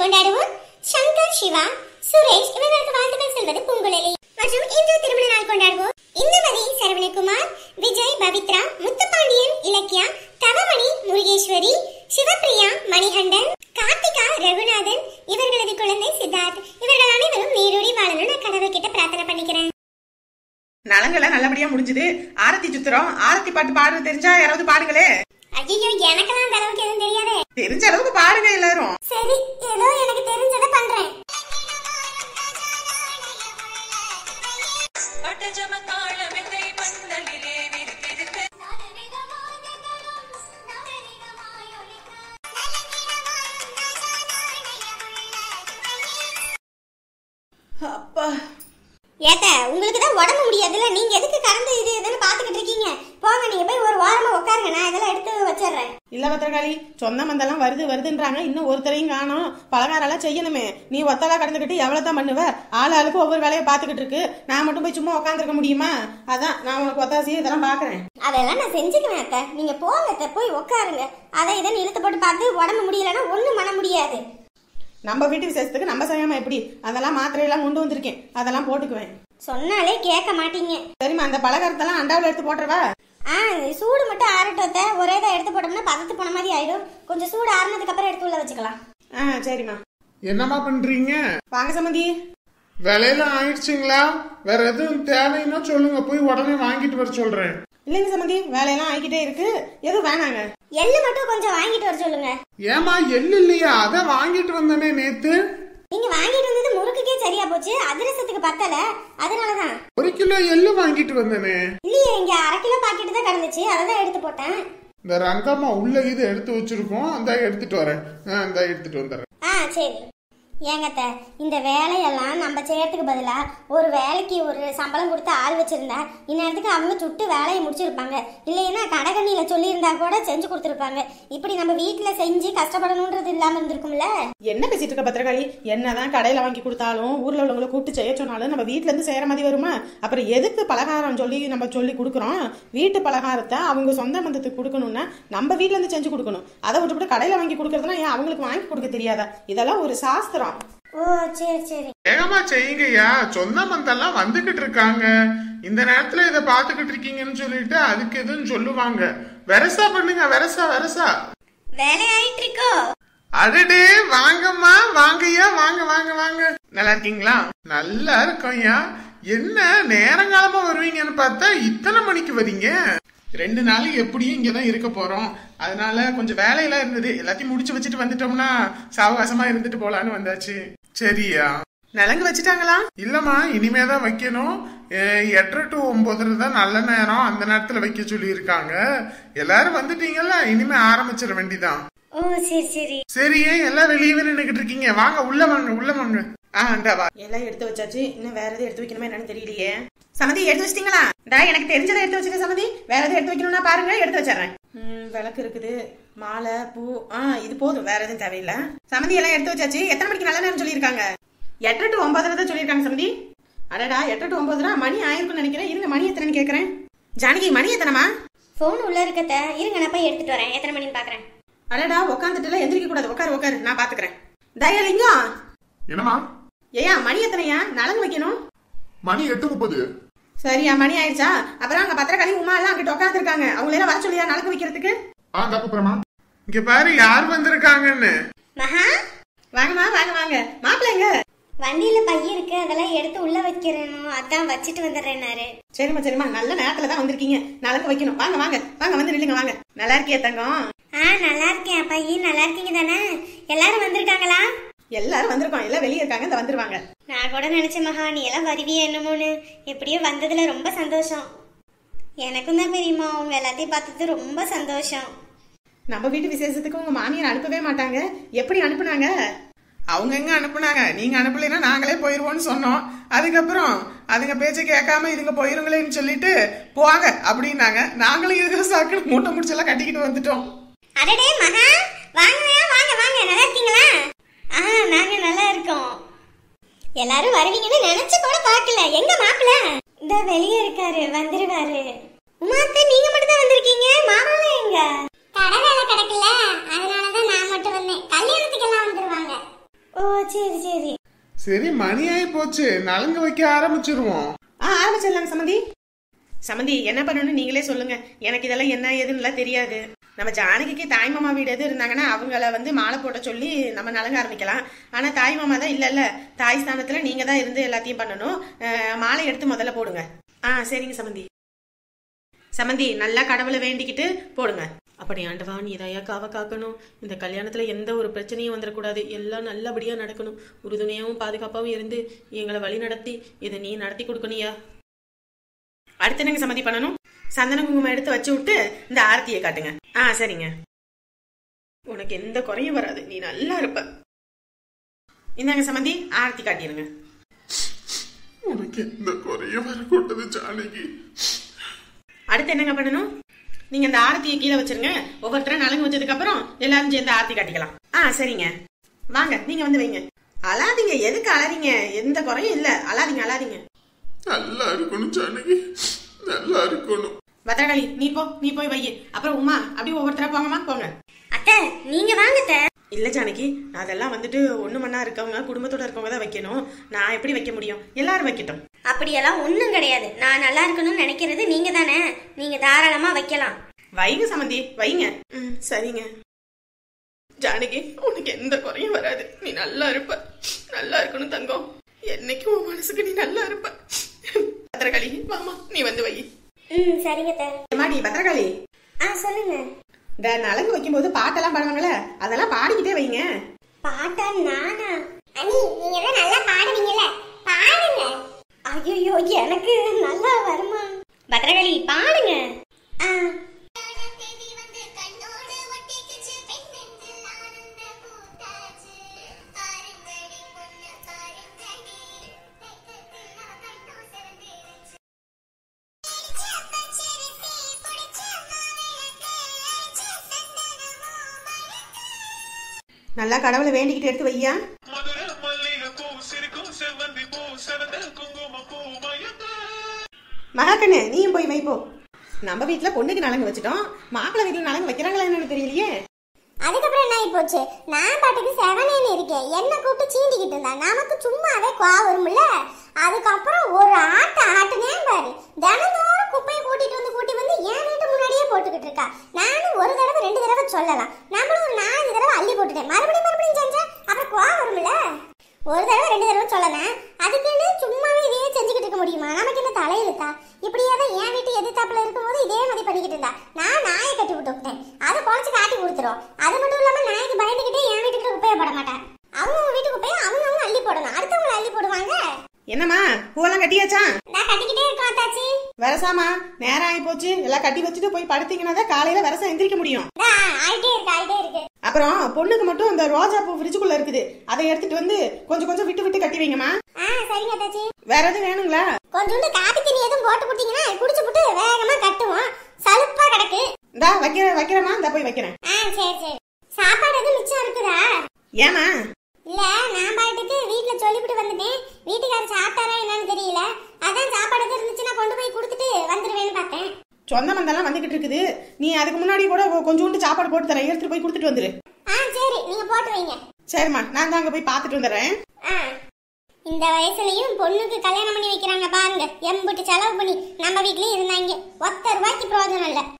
கொண்டாடுவோம் சங்கர் சிவா சுரேஷ் இவர்களுக்கு வாழ்த்துக்கள் சொல்வது பூங்குழலி மற்றும் இன்று திருமண நாள் கொண்டாடுவோம் இந்துமதி சரவணகுமார் விஜய் பவித்ரா முத்துப்பாண்டியன் இலக்கியா தவமணி முருகேஸ்வரி சிவப்பிரியா மணிகண்டன் கார்த்திகா ரகுநாதன் இவர்களது குழந்தை சித்தார்த் இவர்கள் அனைவரும் நீரூடி வாழணும் நான் கடவுள் கிட்ட பிரார்த்தனை பண்ணிக்கிறேன் நலங்கெல்லாம் நல்லபடியா முடிஞ்சது ஆரத்தி சுத்துறோம் ஆரத்தி பாட்டு பாடுறது தெரிஞ்சா யாராவது பாடுங்களே ஐயோ எனக்கெல்லாம் அந்த அளவுக்கு எதுவும் தெரியாதே தெரிஞ்ச அளவுக்கு பாடுங்க எல்லாரும் சரி ஏதோ எனக்கு தெரிஞ்சதை பண்றேன் பட்டஜம தாளமெத்தை மண்ணலிலே விரித்திருக்க அப்பா ஏத்த உங்களுக்கு தான் உடம்பு முடியாதுல்ல நீங்க எதுக்கு கறந்து இது இதுன்னு பாத்துக்கிட்டு இருக்கீங்க போங்க நீங்க போய் ஒரு வாரமா உட்காருங்க நான் இதெல்லாம் எடுத்து வச்சிடுறேன் இல்ல பத்திரகாளி சொந்த மந்தெல்லாம் வருது வருதுன்றாங்க இன்னும் ஒருத்தரையும் காணோம் பலகாரம் எல்லாம் செய்யணுமே நீ ஒத்தலா கடந்துக்கிட்டு எவ்வளவு தான் பண்ணுவ ஆள் ஆளுக்கு ஒவ்வொரு வேலையை பாத்துக்கிட்டு இருக்கு நான் மட்டும் போய் சும்மா உட்காந்துருக்க முடியுமா அதான் நான் உனக்கு ஒத்தாசியே இதெல்லாம் பாக்குறேன் அதெல்லாம் நான் செஞ்சுக்குவேன் அத்தை நீங்க போங்க அத்தை போய் உட்காருங்க அதை இதை இழுத்து போட்டு பார்த்து உடம்பு முடியலன்னா ஒண்ணும் பண்ண முடியாது நம்ம வீட்டு விசேஷத்துக்கு நம்ம செய்யாம எப்படி அதெல்லாம் மாத்திரையெல்லாம் கொண்டு வந்திருக்கேன் அதெல்லாம் போட்டுக்குவேன் சொன்னாலே கேட்க மாட்டீங்க சரிம்மா அந்த பலகாரத்தெல்லாம் அண்டாவில் எடுத்து போட்டுறவா ஆ இது சூடு மட்டும் ஆறட்டும் அத்தை ஒரே தான் எடுத்து போட்டோம்னா பதத்து போன மாதிரி ஆயிடும் கொஞ்சம் சூடு ஆறுனதுக்கு அப்புறம் எடுத்து உள்ள வச்சுக்கலாம் ஆ சரிம்மா என்னம்மா பண்றீங்க வாங்க சம்மந்தி விலையெல்லாம் ஆயிடுச்சுங்களா வேற எதுவும் தேவைன்னா சொல்லுங்க போய் உடனே வாங்கிட்டு வர சொல்றேன் இல்லைங்க சம்மந்தி வேலையெல்லாம் ஆகிக்கிட்டே இருக்கு எதுவும் வேணாங்க எள்ளு மட்டும் கொஞ்சம் வாங்கிட்டு வர சொல்லுங்க ஏமா எள்ளு இல்லையா அதான் வாங்கிட்டு வந்தனே நேத்து நீங்க வாங்கிட்டு வந்தது முறுக்குக்கே சரியா போச்சு அதிரசத்துக்கு பத்தல அதனாலதான் ஒரு கிலோ எள்ளு வாங்கிட்டு வந்தனே இல்லையே இங்க அரை கிலோ பாக்கெட் தான் கிடந்துச்சு அதை தான் எடுத்து போட்டேன் இந்த ரங்கம்மா உள்ள இது எடுத்து வச்சிருக்கோம் அந்த எடுத்துட்டு வரேன் இந்த எடுத்துட்டு வந்துடுறேன் ஆ சரி ஏங்கத்த இந்த வேலையெல்லாம் நம்ம செய்யறதுக்கு பதிலா ஒரு வேலைக்கு ஒரு சம்பளம் கொடுத்து ஆள் வச்சிருந்தா இந்நேரத்துக்கு அவங்க சுட்டு வேலையை முடிச்சிருப்பாங்க இல்லைன்னா கடகண்ணியில சொல்லியிருந்தா கூட செஞ்சு கொடுத்துருப்பாங்க இப்படி நம்ம வீட்டுல செஞ்சு கஷ்டப்படணுன்றது இல்லாம இருந்திருக்கும்ல என்ன பேசிட்டு இருக்க பத்திரகாளி என்னதான் கடையில வாங்கி கொடுத்தாலும் ஊர்ல உள்ளவங்களை கூப்பிட்டு செய்ய சொன்னாலும் நம்ம வீட்ல இருந்து செய்யற மாதிரி வருமா அப்புறம் எதுக்கு பலகாரம் சொல்லி நம்ம சொல்லி கொடுக்குறோம் வீட்டு பலகாரத்தை அவங்க சொந்த பந்தத்துக்கு கொடுக்கணும்னா நம்ம வீட்ல இருந்து செஞ்சு கொடுக்கணும் அதை விட்டுவிட்டு கடையில வாங்கி கொடுக்கறதுனா ஏன் அவங்களுக்கு வாங்கி கொடுக்க தெரியாதா இதெல்லாம் ஒரு சாஸ்திரம் ஓ சரி சரி வேகமா செய்யுங்கய்யா சொந்த மந்தெல்லாம் வந்துகிட்டு இருக்காங்க இந்த நேரத்துல இதை பாத்துக்கிட்டு இருக்கீங்கன்னு சொல்லிட்டு அதுக்கு எதுவும் சொல்லுவாங்க வெரசா பண்ணுங்க வெரசா வெரசா வேலை ஆயிட்டு இருக்கோ அடடே வாங்கம்மா வாங்கய்யா வாங்க வாங்க வாங்க நல்லா இருக்கீங்களா நல்லா இருக்கோம்யா என்ன நேரங்காலமா வருவீங்கன்னு பார்த்தா இத்தனை மணிக்கு வரீங்க ரெண்டு நாள் எப்படியும் இங்கதான் இருக்க போறோம் அதனால கொஞ்சம் வேலையெல்லாம் இருந்தது எல்லாத்தையும் முடிச்சு வச்சுட்டு வந்துட்டோம்னா சாவகாசமா இருந்துட்டு போலான்னு வந்தாச்சு சரியா நலங்கு வச்சுட்டாங்களா இல்லம்மா இனிமேதான் வைக்கணும் அஹ் எட்டரை டு ஒன்பதுல தான் நல்ல நேரம் அந்த நேரத்துல வைக்க சொல்லி இருக்காங்க எல்லாரும் வந்துட்டீங்கல்ல இனிமே ஆரம்பிச்சிட வேண்டிதான் ஓ சரி சரி சரி ஏன் எல்லாம் வெளியவே நின்னுகிட்டு இருக்கீங்க வாங்க உள்ள வாங்க உள்ள வாங்க ஆ இந்தா வா எல்லாம் எடுத்து வச்சாச்சு இன்னும் வேற எதுவும் எடுத்து வைக்கணுமா என்னன்னு தெரியலையே சமதி எடுத்து வச்சிட்டீங்களா டா எனக்கு தெரிஞ்சதை எடுத்து வச்சுக்க சமதி வேற எதுவும் எடுத்து வைக்கணும்னா பாருங்க எடுத்து வச்சிடுறேன் ம், விளக்கு இருக்குது மாலை பூ ஆ இது போதும் வேற எதுவும் தேவையில்லை சமதி எல்லாம் எடுத்து வச்சாச்சு எத்தனை மணிக்கு நல்ல நேரம் சொல்லியிருக்காங்க எட்டு டு ஒன்பதுல தான் சொல்லியிருக்காங்க சமதி அடடா எட்டு டு ஒன்பதுனா மணி ஆயிருக்கும்னு நினைக்கிறேன் இருங்க மணி எத்தனைன்னு கேட்கறேன் ஜானகி மணி எத்தனைமா போன் உள்ள இருக்கத்த இருங்க நான் போய் எடுத்துட்டு வரேன் எத்தனை மணின்னு பாக்குறேன் அடடா உட்காந்துட்டுல எந்திரிக்க கூடாது உட்காரு உட்காரு நான் பாத்துக்கிறேன் தயலிங்கம் என்னம்மா ஏயா மணி எத்தனையா நலங்கு வைக்கணும் மணி எட்டு முப்பது சரியா மணி ஆயிடுச்சா அப்புறம் அங்க பத்திரக்காளி உமா எல்லாம் அங்கிட்ட உட்காந்துருக்காங்க அவங்கள எல்லாம் வர சொல்லியா நலங்கு வைக்கிறதுக்கு ஆ தப்புறமா இங்க பாரு யார் வந்திருக்காங்கன்னு மகா வாங்கம்மா வாங்க வாங்க மாப்பிள்ளைங்க வண்டியில பைய இருக்கு அதெல்லாம் எடுத்து உள்ள வைக்கிறேனோ அதான் வச்சுட்டு வந்துடுறேன்னாரு சரிம்மா சரிம்மா நல்ல நேரத்துல தான் வந்திருக்கீங்க நலங்கு வைக்கணும் வாங்க வாங்க வாங்க வந்து நில்லுங்க வாங்க நல்லா இருக்கியா தங்கம் ஆ நல்லா இருக்கேன் பையி நல்லா இருக்கீங்க தானே எல்லாரும் வந்திருக்காங்களா எல்லாரும் வந்திருக்கோம் எல்லாம் வெளியே இருக்காங்க இந்த வந்துருவாங்க நான் கூட நினைச்சேன் மகா நீ எல்லாம் வருவியே என்னமோன்னு எப்படியோ வந்ததுல ரொம்ப சந்தோஷம் எனக்கும் தான் பெரியம்மா உங்க எல்லாத்தையும் பார்த்தது ரொம்ப சந்தோஷம் நம்ம வீட்டு விசேஷத்துக்கு உங்க மாமியார் அனுப்பவே மாட்டாங்க எப்படி அனுப்புனாங்க அவங்க எங்க அனுப்புனாங்க நீங்க அனுப்பலைன்னா நாங்களே போயிருவோம்னு சொன்னோம் அதுக்கப்புறம் அதுங்க பேச்சை கேட்காம இதுங்க போயிருங்களேன்னு சொல்லிட்டு போங்க அப்படின்னாங்க நாங்களும் இருக்கிற சாக்கில் மூட்டை முடிச்செல்லாம் கட்டிக்கிட்டு வந்துட்டோம் அடடே மகா வாங்க வாங்க வாங்க நல்லா இருக்கீங்களா ஆ நாங்க நல்லா இருக்கோம் எல்லாரும் வருவீங்கன்னு நினைச்சு கூட பார்க்கல எங்க மாப்பிள்ள இந்த வெளியே இருக்காரு வந்துருவாரு உமாத்த நீங்க மட்டும் தான் வந்திருக்கீங்க மாமாலாம் எங்க கடை வேலை கிடக்கல அதனாலதான் நான் மட்டும் வந்தேன் கல்யாணத்துக்கெல்லாம் வந்துருவாங்க ஓ சரி சரி சரி மணி ஆயி போச்சு நலங்கு வைக்க ஆரம்பிச்சிருவோம் ஆ ஆரம்பிச்சிடலாங்க சம்மந்தி சம்மந்தி என்ன பண்ணணும்னு நீங்களே சொல்லுங்க எனக்கு இதெல்லாம் என்ன ஏதுன்னுலாம் தெரியாது நம்ம ஜானகிக்கு தாய் மாமா வீடு எது இருந்தாங்கன்னா அவங்கள வந்து மாலை போட்ட சொல்லி நம்ம நலங்க ஆரம்பிக்கலாம் ஆனா தாய் மாமா தான் இல்ல இல்ல தாய் ஸ்தானத்துல நீங்க தான் இருந்து எல்லாத்தையும் பண்ணணும் அஹ், மாலை எடுத்து முதல்ல போடுங்க ஆ சரிங்க சம்மந்தி சம்மந்தி நல்லா கடவுளை வேண்டிக்கிட்டு போடுங்க அப்படி ஆண்டவா நீ இதையா காவ காக்கணும் இந்த கல்யாணத்துல எந்த ஒரு பிரச்சனையும் வந்துடக்கூடாது எல்லாம் நல்லபடியா நடக்கணும் உறுதுணையாவும் பாதுகாப்பாவும் இருந்து எங்களை வழி நடத்தி இதை நீ நடத்தி கொடுக்கணுயா அடுத்து என்னங்க சம்மதி பண்ணணும் சந்தன குங்குமம் எடுத்து வச்சு விட்டு இந்த ஆரத்தியை காட்டுங்க ஆ சரிங்க உனக்கு எந்த குறையும் வராது நீ நல்லா இருப்ப இந்தாங்க சம்மந்தி ஆரத்தி காட்டிடுங்க உனக்கு எந்த குறையும் வரக்கூடாது ஜானகி அடுத்து என்னங்க பண்ணணும் நீங்க இந்த ஆரத்தியை கீழே வச்சிருங்க ஒவ்வொருத்தரும் நலங்கு வச்சதுக்கு அப்புறம் எல்லாரும் சேர்ந்து ஆரத்தி காட்டிக்கலாம் ஆ சரிங்க வாங்க நீங்க வந்து வைங்க அழாதீங்க எதுக்கு அழாதீங்க எந்த குறையும் இல்ல அழாதீங்க அழாதீங்க நல்லா இருக்கணும் ஜானகி நல்லா இருக்கணும் பத்திரகாளி நீ போ நீ போய் வை அப்புறம் உமா அப்படியே ஒவ்வொருத்தரா போங்கம்மா போங்க அத்தை நீங்க வாங்க அத்தை இல்ல ஜானகி அதெல்லாம் வந்துட்டு ஒண்ணு மண்ணா இருக்கவங்க குடும்பத்தோட இருக்கவங்க தான் வைக்கணும் நான் எப்படி வைக்க முடியும் எல்லாரும் வைக்கட்டும் அப்படியெல்லாம் ஒண்ணும் கிடையாது நான் நல்லா இருக்கணும்னு நினைக்கிறது நீங்க தானே நீங்க தாராளமா வைக்கலாம் வைங்க சமந்தி வைங்க ம் சரிங்க ஜானகி உனக்கு எந்த குறையும் வராது நீ நல்லா இருப்ப நல்லா இருக்கணும் தங்கம் என்னைக்கும் உன் மனசுக்கு நீ நல்லா இருப்ப பத்திரகாளி வாமா நீ வந்து வை ம் சரிங்க அத்தை மாடி பத்திரகாளி ஆ சொல்லுங்க இந்த நலங்கு வைக்கும்போது பாட்டெல்லாம் பாடுவாங்கல்ல அதெல்லாம் பாடிக்கிட்டே வைங்க பாட்டா நானா அனி நீங்க தான் நல்லா பாடுவீங்கல்ல பாடுங்க ஐயோ எனக்கு நல்லா வருமா பத்ரகாளி பாடுங்க ஆ நல்லா கடவுளை வேண்டிக்கிட்டு எடுத்து வையா மதுரை மல்லிகை பூ சிரிக்கும் செவ்வந்தி பூ சிறந்த குங்கும பூ மயக்க மகாக்கண்ணு நீயும் போய் வை போ நம்ம வீட்ல பொண்ணுக்கு நலங்கு வச்சுட்டோம் மாப்பிள்ளை வீட்டுல நலங்கு வைக்கிறாங்களா என்னன்னு தெரியலையே அதுக்கப்புறம் என்ன ஆகி போச்சு நான் பாட்டுக்கு செவனேன்னு இருக்கேன் என்ன கூப்பிட்டு சீண்டிக்கிட்டு இருந்தா நமக்கு சும்மாவே குவா வரும்ல அதுக்கப்புறம் ஒரு ஆட்ட ஆட்டுனே பாரு தினந்தோறும் குப்பையை கூட்டிட்டு வந்து கூட்டி வந்து என் வீட்டு முன்னாடியே போட்டுக்கிட்டு இருக்கா நானும் ஒரு தடவை ரெண்டு தடவை சொல்லலாம் நம்மளும் ஒரு நாலு தடவை அள்ளி போட்டுட்டேன் மறுபடியும் மறுபடியும் செஞ்சா அப்புறம் குவா வரும்ல ஒரு தடவை ரெண்டு தடவை சொல்லணும் அதுக்குன்னு சும்மாவே இதையே செஞ்சுக்கிட்டு இருக்க முடியுமா நமக்கு என்ன தலையெழுத்தா இப்படியே தான் என் வீட்டு எதிர்த்தாப்புல இருக்கும்போது இதே மாதிரி பண்ணிக்கிட்டு இருந்தா நான் நாயை கட்டி விட்டு விட்டேன் அதை குழச்சு காட்டி கொடுத்துரும் அது மட்டும் இல்லாம நாய்க்கு பயந்துக்கிட்டே என் வீட்டுக்கு குப்பையை போட மாட்டேன் அவங்க வீட்டு குப்பையை அவங்க அவங்க அள்ளி போடணும் அடுத்தவங்க அள்ளி போடுவாங்க என்னம்மா பூவெல்லாம் கட்டியாச்சா நான் கட்டிக்கிட்டே இருக்கோம் அத்தாச்சி வரசாமா நேரம் ஆகி போச்சு எல்லாம் கட்டி வச்சுட்டு போய் படுத்தீங்கன்னா தான் காலையில வரசா எந்திரிக்க முடியும் இந்தா, ஆயிட்டே இருக்கு ஆயிட்டே இருக்கு அப்புறம் பொண்ணுக்கு மட்டும் அந்த ரோஜா பூ ஃப்ரிட்ஜுக்குள்ள இருக்குது அதை எடுத்துட்டு வந்து கொஞ்சம் கொஞ்சம் விட்டு விட்டு கட்டி வைங்கம்மா ஆ சரிங்க அத்தாச்சி வேற எதுவும் வேணுங்களா கொஞ்சோண்டு காப்பி தண்ணி எதுவும் போட்டு கொடுத்தீங்கன்னா குடிச்சு புட்டு வேகமா கட்டுவோம் சலுப்பா கிடக்கு இந்தா வைக்கிற வைக்கிறேம்மா இந்த போய் வைக்கிறேன் ஆ சரி சரி சாப்பாடு எதுவும் மிச்சம் இருக்குதா ஏமா இல்ல நான் பாட்டுக்கு வீட்ல சொல்லிவிட்டு வந்துட்டேன் வீட்டுக்காரர் சாப்பிட்டாரா என்னன்னு தெரியல அதான் சாப்பாடு எதுவும் இருந்துச்சுன்னா கொண்டு போய் கொடுத்துட்டு வந்துருவேன்னு பார்த்தேன் சொந்த மந்தெல்லாம் வந்துகிட்டு இருக்குது நீ அதுக்கு முன்னாடி கூட கொஞ்சோண்டு சாப்பாடு போட்டு தரேன் எடுத்துட்டு போய் கொடுத்துட்டு வந்துரு ஆ சரி நீங்க போட்டு வைங்க சரிம்மா நான் தான் அங்க போய் பார்த்துட்டு வந்துடுறேன் ஆ இந்த வயசுலயும் பொண்ணுக்கு கல்யாணம் பண்ணி வைக்கிறாங்க பாருங்க எம்புட்டு செலவு பண்ணி நம்ம வீட்லயும் இருந்தாங்க ஒத்த ரூபாய்க்கு பிரயோஜனம் இல்ல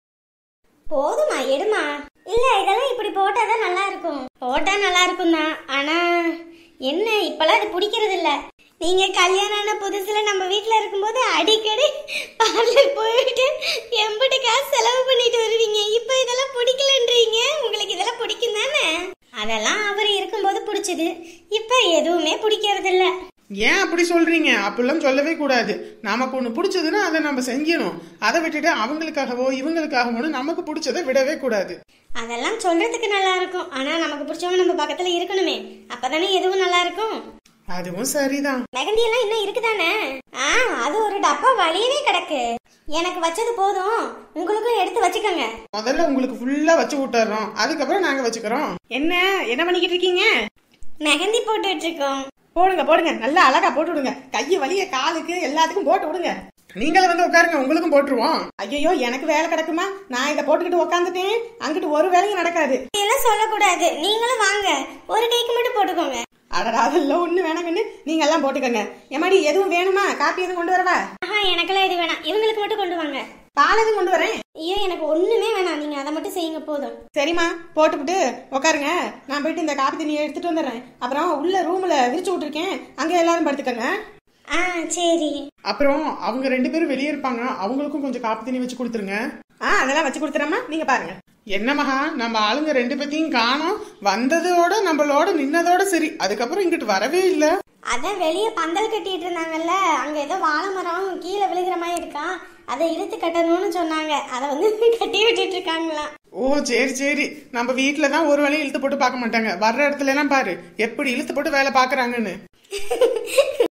போதுமா எடுமா இல்ல இதெல்லாம் இப்படி போட்டாதான் நல்லா இருக்கும் போட்டா நல்லா இருக்கும் தான் ஆனா என்ன இப்பெல்லாம் அது பிடிக்கிறது இல்ல நீங்க கல்யாணம் ஆன புதுசுல நம்ம வீட்ல இருக்கும்போது அடிக்கடி பார்லர் போயிட்டு எம்புட்டு காசு செலவு பண்ணிட்டு வருவீங்க இப்போ இதெல்லாம் பிடிக்கலன்றீங்க உங்களுக்கு இதெல்லாம் பிடிக்கும் தானே அதெல்லாம் அவர் இருக்கும்போது பிடிச்சது இப்ப எதுவுமே பிடிக்கிறது இல்ல ஏன் அப்படி சொல்றீங்க அப்படிலாம் சொல்லவே கூடாது நமக்கு ஒண்ணு பிடிச்சதுன்னா அதை நம்ம செஞ்சிடணும் அதை விட்டுட்டு அவங்களுக்காகவோ இவங்களுக்காகவோ நமக்கு பிடிச்சதை விடவே கூடாது அதெல்லாம் சொல்றதுக்கு நல்லா இருக்கும் ஆனா நமக்கு பிடிச்சவங்க நம்ம பக்கத்துல இருக்கணுமே அப்பதானே எதுவும் நல்லா இருக்கும் அதுவும் சரிதான் மெகந்தி எல்லாம் இன்னும் இருக்குதானே ஆ அது ஒரு டப்பா வழியவே கிடக்கு எனக்கு வச்சது போதும் உங்களுக்கும் எடுத்து வச்சுக்கோங்க முதல்ல உங்களுக்கு ஃபுல்லா வச்சு விட்டுறோம் அதுக்கப்புறம் நாங்க வச்சுக்கிறோம் என்ன என்ன பண்ணிக்கிட்டு இருக்கீங்க மெகந்தி போட்டுட்டு இருக்கோம் போடுங்க போடுங்க நல்லா அழகா போட்டு விடுங்க கையை வலிய காலுக்கு எல்லாத்துக்கும் போட்டு விடுங்க நீங்களும் வந்து உட்காருங்க உங்களுக்கும் போட்டுருவோம் ஐயோ எனக்கு வேலை கிடக்குமா நான் இதை போட்டுக்கிட்டு உக்காந்துட்டேன் அங்கிட்டு ஒரு வேலையும் நடக்காது இதெல்லாம் சொல்லக்கூடாது நீங்களும் வாங்க ஒரு கைக்கு மட்டும் போட்டுக்கோங்க அடடா அதெல்லாம் ஒண்ணு வேணாங்கன்னு நீங்க எல்லாம் போட்டுக்கங்க எம்மாடி எதுவும் வேணுமா காப்பி எதுவும் கொண்டு வரவா ஆஹா எனக்கெல்லாம் இது வேணாம் இவங்களுக்கு மட்டும் கொண்டு வாங்க பால் எதுவும் கொண்டு வரேன் ஐயோ எனக்கு ஒண்ணுமே வேணாம் நீங்க அதை மட்டும் செய்யுங்க போதும் சரிம்மா போட்டுவிட்டு உட்காருங்க நான் போயிட்டு இந்த காப்பி தண்ணியை எடுத்துட்டு வந்துடுறேன் அப்புறம் உள்ள ரூம்ல விரிச்சு விட்டுருக்கேன் அங்க எல்லாரும் படுத்துக்கங்க ஆ சரி அப்புறம் அவங்க ரெண்டு பேரும் வெளியே இருப்பாங்க அவங்களுக்கும் கொஞ்சம் காப்பி தண்ணி வச்சு கொடுத்துருங்க ஆ அதெல்லாம் வச்சு கொடுத்துறேம்மா நீங்க பாருங்க என்ன மகா நம்ம ஆளுங்க ரெண்டு பேத்தையும் காணோம் வந்ததோட நம்மளோட நின்னதோட சரி அதுக்கப்புறம் இங்கிட்டு வரவே இல்ல அதான் வெளியே பந்தல் கட்டிட்டு இருந்தாங்கல்ல அங்க ஏதோ வாழை மரம் கீழே விழுகிற மாதிரி இருக்கான் அதை இழுத்து கட்டணும்னு சொன்னாங்க அதை வந்து கட்டி விட்டுட்டு இருக்காங்களாம் ஓ சரி சரி நம்ம வீட்டுல தான் ஒரு வேலையும் இழுத்து போட்டு பார்க்க மாட்டாங்க வர்ற இடத்துல எல்லாம் பாரு எப்படி இழுத்து போட்டு வேலை பாக்குறாங்கன்னு